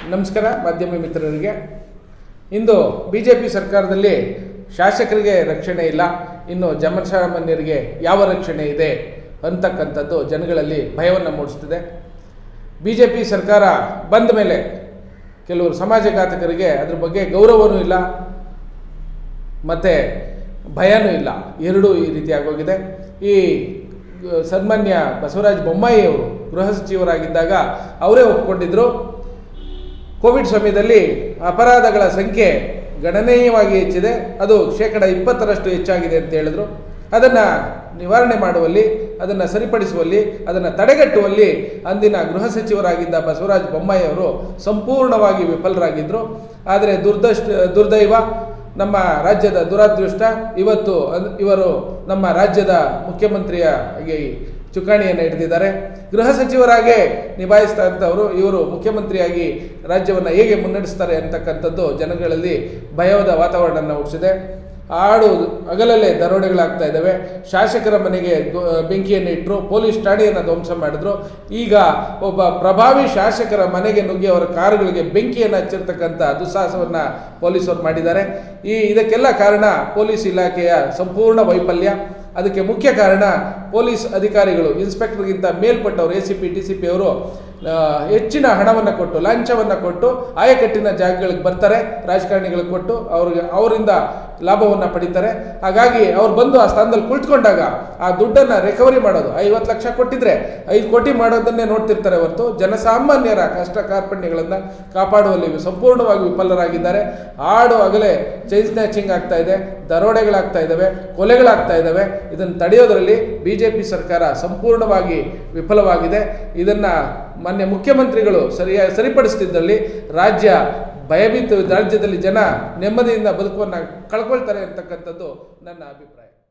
ನಮಸ್ಕಾರ ಮಾಧ್ಯಮ ಮಿತ್ರರಿಗೆ ಇಂದು ಬಿ ಜೆ ಪಿ ಸರ್ಕಾರದಲ್ಲಿ ಶಾಸಕರಿಗೆ ರಕ್ಷಣೆ ಇಲ್ಲ ಇನ್ನು ಜನಸಾಮಾನ್ಯರಿಗೆ ಯಾವ ರಕ್ಷಣೆ ಇದೆ ಅಂತಕ್ಕಂಥದ್ದು ಜನಗಳಲ್ಲಿ ಭಯವನ್ನು ಮೂಡಿಸ್ತಿದೆ ಬಿ ಜೆ ಪಿ ಸರ್ಕಾರ ಬಂದ ಮೇಲೆ ಕೆಲವರು ಸಮಾಜಘಾತಕರಿಗೆ ಅದ್ರ ಬಗ್ಗೆ ಗೌರವವೂ ಇಲ್ಲ ಮತ್ತು ಭಯನೂ ಇಲ್ಲ ಎರಡೂ ಈ ರೀತಿ ಆಗೋಗಿದೆ ಈ ಅಹ್, ಸನ್ಮಾನ್ಯ ಬಸವರಾಜ ಬೊಮ್ಮಾಯಿ ಅವರು ಗೃಹ ಸಚಿವರಾಗಿದ್ದಾಗ ಅವರೇ ಒಪ್ಕೊಂಡಿದ್ರು ಕೋವಿಡ್ ಸಮಯದಲ್ಲಿ ಅಪರಾಧಗಳ ಸಂಖ್ಯೆ ಗಣನೀಯವಾಗಿ ಹೆಚ್ಚಿದೆ ಅದು ಶೇಕಡ ಇಪ್ಪತ್ತರಷ್ಟು ಹೆಚ್ಚಾಗಿದೆ ಅಂತ ಹೇಳಿದ್ರು ಅದನ್ನು ನಿವಾರಣೆ ಮಾಡುವಲ್ಲಿ ಅದನ್ನು ಸರಿಪಡಿಸುವಲ್ಲಿ ಅದನ್ನು ತಡೆಗಟ್ಟುವಲ್ಲಿ ಅಂದಿನ ಗೃಹ ಸಚಿವರಾಗಿದ್ದ ಬಸವರಾಜ ಬೊಮ್ಮಾಯಿ ಅವರು ಸಂಪೂರ್ಣವಾಗಿ ವಿಫಲರಾಗಿದ್ದರು ಆದರೆ ದುರ್ದಷ್ಟ ದುರ್ದೈವ ನಮ್ಮ ರಾಜ್ಯದ ದುರಾದೃಷ್ಟ ಇವತ್ತು ಅದ್- ಇವರು ನಮ್ಮ ರಾಜ್ಯದ ಮುಖ್ಯಮಂತ್ರಿಯಾಗಿ ಚುಕ್ಕಾಣಿಯನ್ನು ಹಿಡಿದಿದ್ದಾರೆ ಗೃಹ ಸಚಿವರಾಗೇ ನಿಭಾಯಿಸ್ತಾ ಇದ್ದವರು ಇವರು ಮುಖ್ಯಮಂತ್ರಿಯಾಗಿ ರಾಜ್ಯವನ್ನು ಹೇಗೆ ಮುನ್ನಡೆಸ್ತಾರೆ ಅಂತಕ್ಕಂಥದ್ದು ಜನಗಳಲ್ಲಿ ಭಯದ ವಾತಾವರಣವನ್ನು ಹುಟ್ಟಿಸಿದೆ ಆಡು ಹಗಲಲ್ಲೇ ದರೋಡೆಗಳಾಗ್ತಾ ಇದ್ದಾವೆ ಶಾಸಕರ ಮನೆಗೆ ಗೊ- ಬೆಂಕಿಯನ್ನು ಇಟ್ಟರು ಪೊಲೀಸ್ ಠಾಣೆಯನ್ನು ಧ್ವಂಸ ಮಾಡಿದ್ರು ಈಗ ಒಬ್ಬ ಪ್ರಭಾವಿ ಶಾಸಕರ ಮನೆಗೆ ನುಗ್ಗಿ ಅವರ ಕಾರುಗಳಿಗೆ ಬೆಂಕಿಯನ್ನು ಹಚ್ಚಿರ್ತಕ್ಕಂಥ ದುಸ್ಸಾಹಸವನ್ನು ಪೊಲೀಸರು ಮಾಡಿದ್ದಾರೆ ಈ ಇದಕ್ಕೆಲ್ಲ ಕಾರಣ ಪೊಲೀಸ್ ಇಲಾಖೆಯ ಸಂಪೂರ್ಣ ವೈಫಲ್ಯ ಅದಕ್ಕೆ ಮುಖ್ಯ ಕಾರಣ ಪೊಲೀಸ್ ಅಧಿಕಾರಿಗಳು ಇನ್ಸ್ಪೆಕ್ಟರ್ಗಿಂತ ಮೇಲ್ಪಟ್ಟವರು A C P D C P ಅವರು ಆ, ಹೆಚ್ಚಿನ ಹಣವನ್ನು ಕೊಟ್ಟು ಲಾಂಛವನ್ನು ಕೊಟ್ಟು ಆಯಕಟ್ಟಿನ ಜಾಗಗಳಿಗೆ ಬರ್ತಾರೆ ರಾಜಕಾರಣಿಗಳಿಗೆ ಕೊಟ್ಟು ಅವ್ರಿಗೆ ಅವರಿಂದ ಲಾಭವನ್ನು ಪಡಿತಾರೆ ಹಾಗಾಗಿ ಅವ್ರು ಬಂದು ಆ ಸ್ಥಾನದಲ್ಲಿ ಕುಳಿತುಕೊಂಡಾಗ ಆ ದುಡ್ಡನ್ನು ರಿಕವರಿ ಮಾಡೋದು ಐವತ್ತು ಲಕ್ಷ ಕೊಟ್ಟಿದ್ರೆ ಐದು ಕೋಟಿ ಮಾಡೋದನ್ನೇ ನೋಡ್ತಿರ್ತಾರೆ ಹೊರತು ಜನಸಾಮಾನ್ಯರ ಕಷ್ಟ ಕಾರ್ಪಣ್ಯಗಳನ್ನು ಕಾಪಾಡುವಲ್ಲಿ ಸಂಪೂರ್ಣವಾಗಿ ವಿಫಲರಾಗಿದ್ದಾರೆ ಆಡು ಅಗಲೇ ಚೈನ್ ಸ್ನ್ಯಾಚಿಂಗ್ ಆಗ್ತಾ ಇದೆ ದರೋಡೆಗಳಾಗ್ತಾ ಇದ್ದಾವೆ ಕೊಲೆಗಳಾಗ್ತಾ ಇದ್ದಾವೆ ಇದನ್ನು ತಡೆಯೋದರಲ್ಲಿ ಬಿ ಜೆ ಪಿ ಸರ್ಕಾರ ಸಂಪೂರ್ಣವಾಗಿ ವಿಫಲವಾಗಿದೆ ಇದನ್ನು ಮಾನ್ಯ ಮುಖ್ಯಮಂತ್ರಿಗಳು ಸರಿಯಾಗಿ ಸರಿಪಡಿಸ್ತಿದ್ದಲ್ಲಿ ರಾಜ್ಯ ಭಯಭೀತ ರಾಜ್ಯದಲ್ಲಿ ಜನ ನೆಮ್ಮದಿಯಿಂದ ಬದುಕುವನ್ನು ಕಳ್ಕೊಳ್ತಾರೆ ಅಂತಕ್ಕಂಥದ್ದು ನನ್ನ ಅಭಿಪ್ರಾಯ